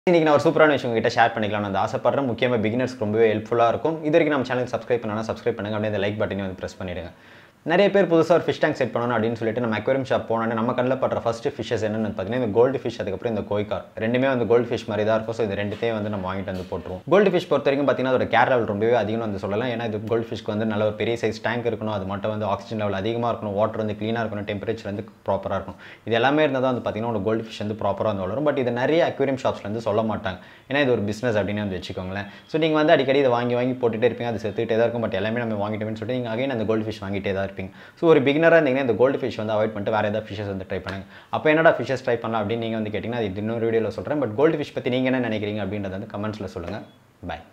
இன்றைக்கி நான் ஒரு சூப்பரான விஷயம் உங்ககிட்ட ஷேர் பண்ணிக்கலாம் நான் ஆசைப்படுறேன் முக்கியமாக பிகினர்ஸ்க்கு ரொம்பவே ஹெல்ப்ஃபுல்லாக இருக்கும் இது வரைக்கும் நம்ம சேனல் சப்ஸ்கிரைப் பண்ணலாம் சப்ஸ்கிரைப் பண்ணுங்க அப்படியே அந்த லைக் பட்டனையும் வந்து ப்ரெஸ் பண்ணிடுங்க நிறைய பேர் புதுசாக ஒரு ஃபிஷ் டேங்க் செட் பண்ணணும் அப்படின்னு சொல்லிட்டு நம்ம அக்வேரியம் ஷாப் போனோன்னே நம்ம கண்ணில் படுற ஃபஸ்ட்டு ஃபிஷஸ் என்னன்னு பார்த்தீங்கன்னா இந்த கோல்டு ஃபிஷ் அதுக்கப்புறம் இந்த கோய்கார் ரெண்டுமே வந்து கோல்டு ஃபிஷ் மாதிரி தான் இருக்கும் ஸோ இது ரெண்டுத்தையும் வந்து நம்ம வாங்கிட்டு வந்து போட்டுருவோம் கோல்டு ஃபிஷ் பொறுத்த வரைக்கும் பார்த்தீங்கன்னா அதோட கேர் லெவல் ரொம்பவே அதிகம்னு வந்து சொல்லலாம் ஏன்னா இது கோல்டு ஃபிஷ்க்கு வந்து நல்ல ஒரு பெரிய சைஸ் டேங்க் இருக்கணும் அது மட்டும் வந்து ஆக்சிஜன் லெவல் அதிகமாக இருக்கணும் வாட்டர் வந்து க்ளீனாக இருக்கணும் டெம்பரேச்சர் வந்து ப்ராப்பராக இருக்கணும் இது எல்லாமே இருந்தால் தான் வந்து பார்த்தீங்கன்னா ஒரு கோல்டு ஃபிஷ் வந்து ப்ராப்பராக வந்து வளரும் பட் இது நிறைய அக்வேரியம் ஷாப்ஸ்ல வந்து சொல்ல மாட்டாங்க ஏன்னா இது ஒரு பிஸ்னஸ் அப்படின்னு வந்து வச்சுக்கோங்களேன் ஸோ நீங்கள் வந்து அடிக்கடி இதை வாங்கி வாங்கி போட்டுட்டே இருப்பீங்க அது செத்துக்கிட்டே தான் இருக்கும் பட் எல்லாமே நம்ம வாங்கிட்டோம்னு சொல்லிட்டு நீங்கள் அகைன் அந்த கோல்டு ஃபிஷ் வாங்கிட்டே தான் இருப்பீங்க ஸோ ஒரு பிகினராக இருந்தீங்கன்னா இந்த கோல்டு ஃபிஷ் வந்து அவாய்ட் பண்ணிட்டு வேறு ஏதாவது ஃபிஷஸ் வந்து ட்ரை பண்ணுங்க அப்போ என்னடா ஃபிஷஸ் ட்ரை பண்ணலாம் அப்படின்னு நீங்கள் வந்து கேட்டிங்கன்னா அது இன்னொரு வீடியோவில் சொல்கிறேன் பட் கோல்டு ஃபிஷ் பற்றி நீங்கள் என்ன நினைக்கிறீங்க அப்படின்றத வந்து கமெண்ட்ஸில் சொல்லுங்கள் பை